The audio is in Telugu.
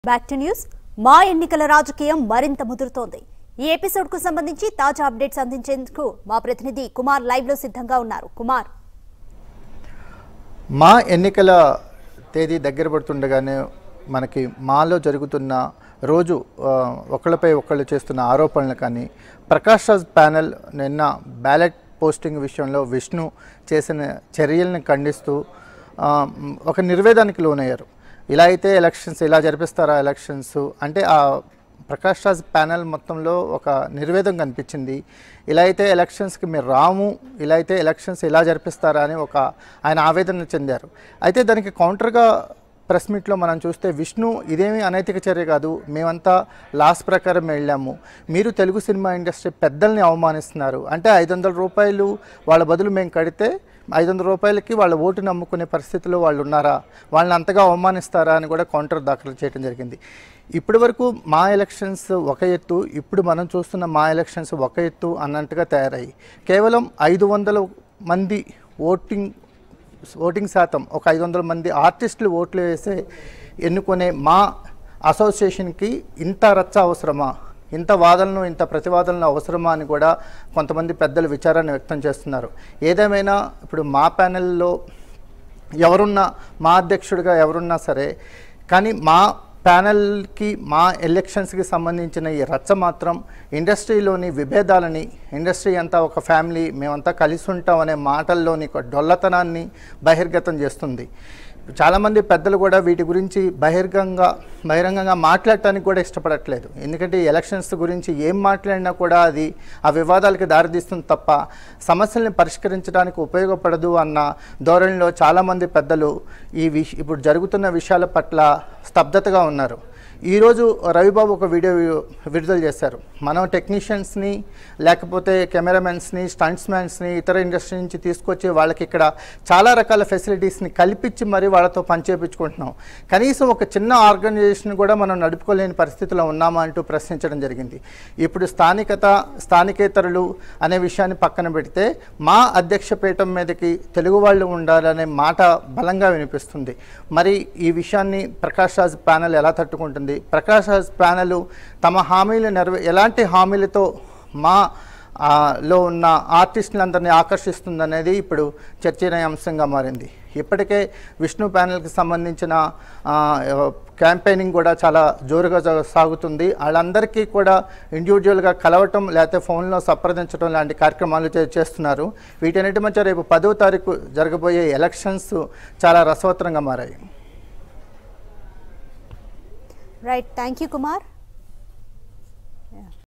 బ్యాక్ టు న్యూస్ మా ఎన్నికల రాజకీయం మరింత ముదురుతోంది ఈ ఎపిసోడ్ కు సంబంధించి తాజా అప్డేట్స్ అందించేందుకు మా ప్రతినిధి కుమార్ లైవ్ లో సిద్ధంగా ఉన్నారు కుమార్ మా ఎన్నికల తేదీ దగ్గర పడుతుండగానే మనకి మాలో జరుగుతున్న రోజు ఆ, ఒకళ్ళపై ఒకళ్ళు చేస్తున్న ఆరోపణలు కానీ ప్రకాష్ రాజ్ ప్యానెల్ నిన్న బ్యాలెట్ పోస్టింగ్ విషయంలో విష్ణు చేసిన చర్యల్ని ఖండిస్తూ ఆ, మ్, ఒక నిర్వేదానికి లోనయ్యారు ఇలా అయితే ఎలక్షన్స్ ఇలా జరిపిస్తారా ఎలక్షన్స్ అంటే ఆ ప్రకాష్ రాజ్ ప్యానెల్ మొత్తంలో ఒక నిర్వేదం కనిపించింది ఇలా అయితే ఎలక్షన్స్కి మీరు రాము ఇలా అయితే ఎలక్షన్స్ ఇలా జరిపిస్తారా అని ఒక ఆయన ఆవేదన చెందారు అయితే దానికి కౌంటర్గా ప్రెస్ మీట్లో మనం చూస్తే విష్ణు ఇదేమీ అనైతిక చర్య కాదు మేమంతా లాస్ ప్రకారం వెళ్ళాము మీరు తెలుగు సినిమా ఇండస్ట్రీ పెద్దల్ని అవమానిస్తున్నారు అంటే ఐదు వందల రూపాయలు వాళ్ళ బదులు మేము కడితే ఐదు వందల రూపాయలకి వాళ్ళ ఓటు నమ్ముకునే పరిస్థితిలో వాళ్ళు ఉన్నారా వాళ్ళని అంతగా అవమానిస్తారా అని కూడా కౌంటర్ దాఖలు చేయడం జరిగింది ఇప్పటి వరకు మా ఎలక్షన్స్ ఒక ఎత్తు ఇప్పుడు మనం చూస్తున్న మా ఎలక్షన్స్ ఒక ఎత్తు అన్నట్టుగా తయారయ్యి కేవలం ఐదు వందల మంది ఓటింగ్ ఓటింగ్ శాతం ఒక ఐదు వందల మంది ఆర్టిస్టులు ఓట్లు వేసే ఎన్నుకునే మా అసోసియేషన్కి ఇంత రచ్చ అవసరమా ఇంత వాదనలు ఇంత ప్రతివాదనలు అవసరమా అని కూడా కొంతమంది పెద్దలు విచారాన్ని వ్యక్తం చేస్తున్నారు ఏదేమైనా ఇప్పుడు మా ప్యానెల్లో ఎవరున్నా మా అధ్యక్షుడిగా ఎవరున్నా సరే కానీ మా ప్యానెల్కి మా ఎలక్షన్స్కి సంబంధించిన ఈ రచ్చ మాత్రం ఇండస్ట్రీలోని విభేదాలని ఇండస్ట్రీ అంతా ఒక ఫ్యామిలీ మేమంతా కలిసి ఉంటాం అనే మాటల్లోని ఒక డొల్లతనాన్ని బహిర్గతం చేస్తుంది చాలామంది పెద్దలు కూడా వీటి గురించి బహిర్గంగా బహిరంగంగా మాట్లాడటానికి కూడా ఇష్టపడట్లేదు ఎందుకంటే ఈ ఎలక్షన్స్ గురించి ఏం మాట్లాడినా కూడా అది ఆ వివాదాలకి దారితీస్తుంది తప్ప సమస్యల్ని పరిష్కరించడానికి ఉపయోగపడదు అన్న ధోరణిలో చాలామంది పెద్దలు ఈ విష ఇప్పుడు జరుగుతున్న విషయాల పట్ల స్తబ్దతగా ఉన్నారు ఈరోజు రవిబాబు ఒక వీడియో విడుదల చేశారు మనం టెక్నీషియన్స్ని లేకపోతే కెమెరామెన్స్ని స్టంట్స్మెన్స్ని ఇతర ఇండస్ట్రీ నుంచి తీసుకొచ్చి వాళ్ళకి ఇక్కడ చాలా రకాల ఫెసిలిటీస్ని కల్పించి మరి వాళ్ళతో పనిచేపించుకుంటున్నాం కనీసం ఒక చిన్న ఆర్గనైజేషన్ కూడా మనం నడుపుకోలేని పరిస్థితిలో ఉన్నామా అంటూ ప్రశ్నించడం జరిగింది ఇప్పుడు స్థానికత స్థానికేతరులు అనే విషయాన్ని పక్కన పెడితే మా అధ్యక్ష పీఠం మీదకి తెలుగు వాళ్ళు ఉండాలనే మాట బలంగా వినిపిస్తుంది మరి ఈ విషయాన్ని ప్రకాష్ రాజ్ ప్యానెల్ ఎలా తట్టుకుంటుంది ప్రకాష్ రాజ్ ప్యానెల్ తమ హామీలు నెరవే ఎలాంటి హామీలతో మా ఆ, లో ఉన్న ఆర్టిస్టులందరినీ ఆకర్షిస్తుందనేది ఇప్పుడు చర్చనీయాంశంగా మారింది ఇప్పటికే విష్ణు ప్యానెల్కి సంబంధించిన ఆ, క్యాంపెయినింగ్ కూడా చాలా జోరుగా జ- సాగుతుంది వాళ్ళందరికీ కూడా ఇండివిజువల్గా కలవటం లేకపోతే ఫోన్లో సంప్రదించడం లాంటి కార్యక్రమాలు చే- చేస్తున్నారు వీటన్నిటి మధ్య రేపు పదో తారీఖు జరగబోయే ఎలక్షన్స్ చాలా రసవత్తరంగా మారాయి రైట్ థ్యాంక్ యూ కుమార్